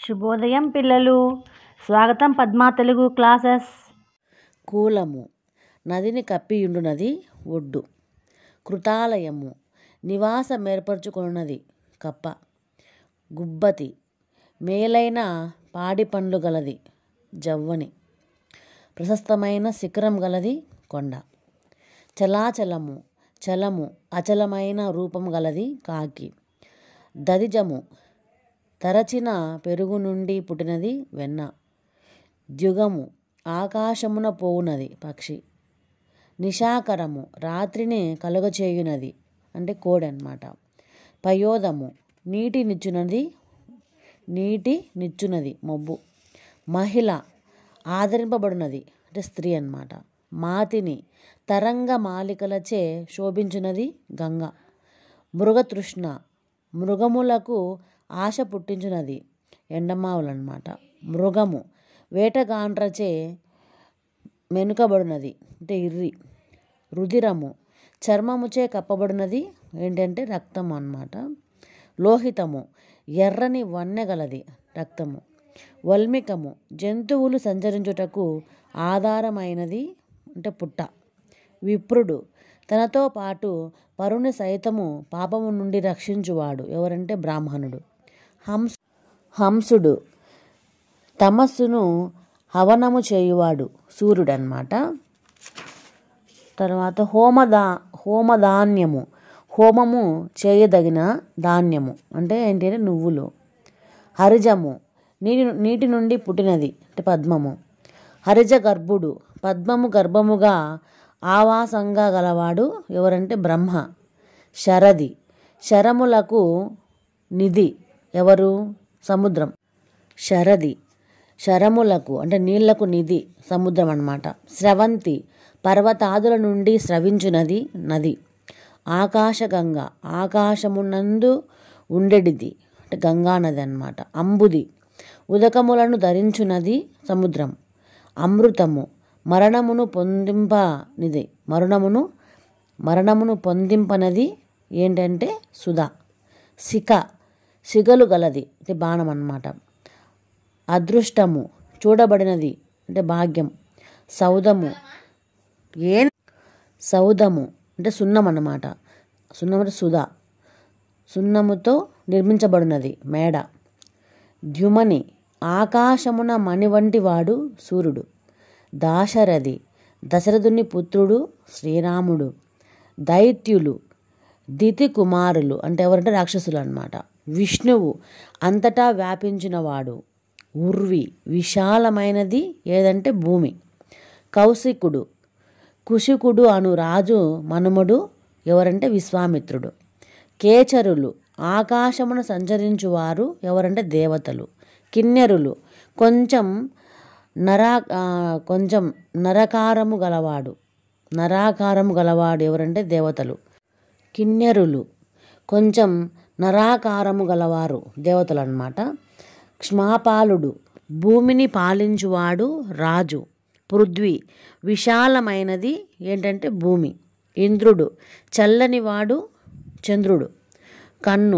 శుభోదయం పిల్లలు స్వాగతం పద్మా తెలుగు క్లాసెస్ కూలము నదిని కప్పియుండునది ఒడ్డు కృతాలయము నివాసమేర్పరచుకొనున్నది కప్ప గుబ్బతి మేలైన పాడి పండ్లు గలది జవ్వని ప్రశస్తమైన శిఖరం గలది కొండ చలాచలము చలము అచలమైన రూపం గలది కాకి దదిజము తరచిన పెరుగు నుండి పుట్టినది వెన్న ద్యుగము ఆకాశమున పోవునది పక్షి నిశాకరము రాత్రిని కలుగచేయునది అంటే కోడి అన్నమాట పయోదము నీటి నిచ్చునది నీటి నిచ్చునది మబ్బు మహిళ ఆదరింపబడినది అంటే స్త్రీ అన్నమాట మాతిని తరంగ మాలికలచే శోభించునది గంగ మృగతృష్ణ మృగములకు ఆశ పుట్టించునది ఎండమావులు అన్నమాట మృగము వేటగాండ్రచే మెనుకబడినది అంటే ఇర్రి రుధిరము చర్మముచే కప్పబడినది ఏంటంటే రక్తము అన్నమాట లోహితము ఎర్రని వన్నెగలది రక్తము వల్మికము జంతువులు సంచరించుటకు ఆధారమైనది అంటే పుట్ట విప్రుడు తనతో పాటు పరుని సైతము పాపము నుండి రక్షించువాడు ఎవరంటే బ్రాహ్మణుడు హంస హంసుడు తమస్సును హవనము చేయువాడు సూర్యుడు అన్నమాట తర్వాత హోమదా హోమధాన్యము హోమము చేయదగిన ధాన్యము అంటే ఏంటి అంటే నువ్వులు హరిజము నీటి నీటి నుండి పుట్టినది అంటే పద్మము హరిజ గర్భుడు పద్మము గర్భముగా ఆవాసంగా గలవాడు ఎవరంటే బ్రహ్మ శరది శరములకు నిధి ఎవరు సముద్రం శరది శరములకు అంటే నీళ్లకు నిధి సముద్రం అన్నమాట స్రవంతి పర్వతాదుల నుండి స్రవించునది నది ఆకాశగంగ ఆకాశమునందు ఉండెడిది అంటే గంగా నది అన్నమాట అంబుది ఉదకములను ధరించునది సముద్రం అమృతము మరణమును పొందింపనిది మరణమును మరణమును పొందింపనది ఏంటంటే సుధా శిఖ సిగలు గలది అంటే బాణం అన్నమాట అదృష్టము చూడబడినది అంటే భాగ్యం సౌదము ఏ సౌదము అంటే సున్నం అన్నమాట సున్నం అంటే సుధా సున్నముతో నిర్మించబడినది మేడ ద్యుమని ఆకాశమున మణి వంటి వాడు సూర్యుడు దాశరథి దశరథుని పుత్రుడు శ్రీరాముడు దైత్యులు దితి కుమారులు అంటే ఎవరంటే రాక్షసులు అన్నమాట విష్ణువు అంతటా వ్యాపించినవాడు ఉర్వి విశాలమైనది ఏదంటే భూమి కౌశికుడు కుశికుడు అను రాజు మనుమడు ఎవరంటే విశ్వామిత్రుడు కేచరులు ఆకాశమున సంచరించువారు ఎవరంటే దేవతలు కిన్నెరులు కొంచెం నరా ఆ, కొంచెం నరకారము గలవాడు నరాకారము గలవాడు ఎవరంటే దేవతలు కిన్నెరులు కొంచెం నరాకారము గలవారు దేవతలు అన్నమాట క్ష్మాపాలుడు భూమిని పాలించువాడు రాజు పృథ్వీ విశాలమైనది ఏంటంటే భూమి ఇంద్రుడు చల్లనివాడు చంద్రుడు కన్ను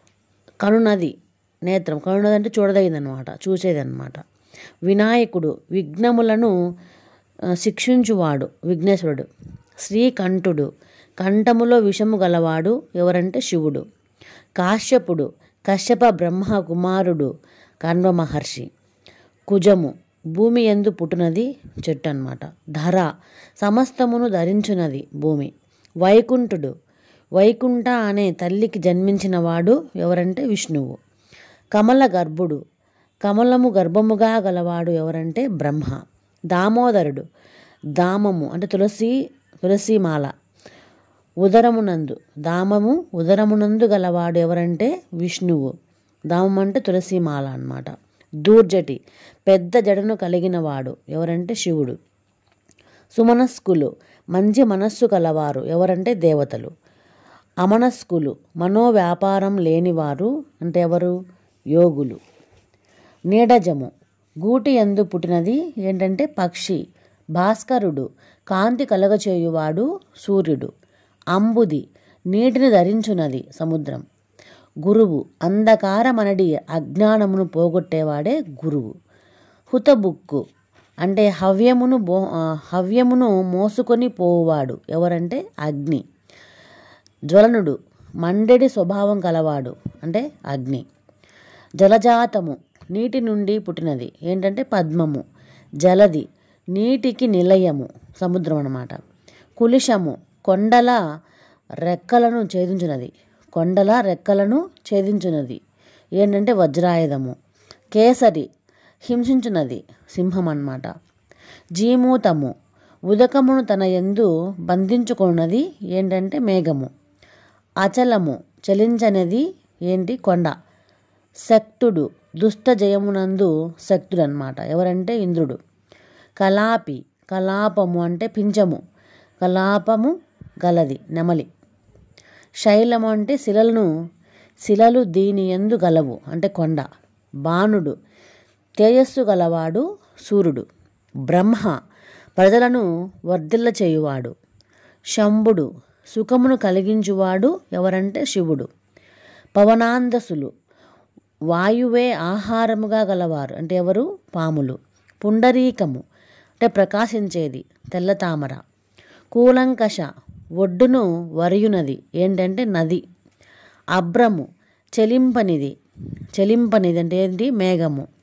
కనునది నేత్రం కనునది అంటే చూడదగిందనమాట చూసేదన్నమాట వినాయకుడు విఘ్నములను ఆ, శిక్షించువాడు విఘ్నేశ్వరుడు శ్రీకంఠుడు కంఠములో విషము గలవాడు ఎవరంటే శివుడు కాశ్యపుడు కశ్యప బ్రహ్మ కుమారుడు కణ్వ మహర్షి కుజము భూమి ఎందు పుట్టినది చెట్టు అన్నమాట ధర సమస్తమును ధరించున్నది భూమి వైకుంఠుడు వైకుంఠ అనే తల్లికి జన్మించినవాడు ఎవరంటే విష్ణువు కమల గర్భుడు కమలము గర్భముగా గలవాడు ఎవరంటే బ్రహ్మ దామోదరుడు దామము అంటే తులసి తులసిమాల ఉదరమునందు దామము ఉదరమునందు గలవాడు ఎవరంటే విష్ణువు దామం అంటే తులసిమాల అన్నమాట దూర్జటి పెద్ద జడను కలిగినవాడు ఎవరంటే శివుడు సుమనస్కులు మంచి మనస్సు కలవారు ఎవరంటే దేవతలు అమనస్కులు మనోవ్యాపారం లేనివారు అంటే ఎవరు యోగులు నీడజము గూటి ఎందు పుట్టినది ఏంటంటే పక్షి భాస్కరుడు కాంతి కలగచేయువాడు సూర్యుడు అంబుది నీటిని ధరించున్నది సముద్రం గురువు అంధకారమనడి అజ్ఞానమును పోగొట్టేవాడే గురువు హుతబుక్కు అంటే హవ్యమును బో ఆ, హవ్యమును మోసుకొని పోవాడు ఎవరంటే అగ్ని జ్వలనుడు మండెడి స్వభావం కలవాడు అంటే అగ్ని జలజాతము నీటి నుండి పుట్టినది ఏంటంటే పద్మము జలది నీటికి నిలయము సముద్రం అన్నమాట కులిశము కొండల రెక్కలను ఛేదించున్నది కొండల రెక్కలను ఛేదించున్నది ఏంటంటే వజ్రాయుధము కేసరి హింసించున్నది సింహం అన్నమాట జీమూతము ఉదకమును తన యందు బంధించుకున్నది ఏంటంటే మేఘము అచలము చలించనిది ఏంటి కొండ శక్తుడు దుష్ట జయమునందు శక్తుడు అనమాట ఎవరంటే ఇంద్రుడు కలాపి కలాపము అంటే పించము కలాపము గలది నెమలి శైలము అంటే శిలలను శిలలు దీని ఎందు గలవు అంటే కొండ బాణుడు తేజస్సు గలవాడు సూర్యుడు బ్రహ్మ ప్రజలను వర్ధిల్ల చేయువాడు శంభుడు సుఖమును కలిగించువాడు ఎవరంటే శివుడు పవనాందసులు వాయువే ఆహారముగా గలవారు అంటే ఎవరు పాములు పుండరీకము అంటే ప్రకాశించేది తెల్ల తామర కూలంకష ఒడ్డును వరియునది ఏంటంటే నది అభ్రము చెలింపనిది చెలింపనిది అంటే ఏంటి మేఘము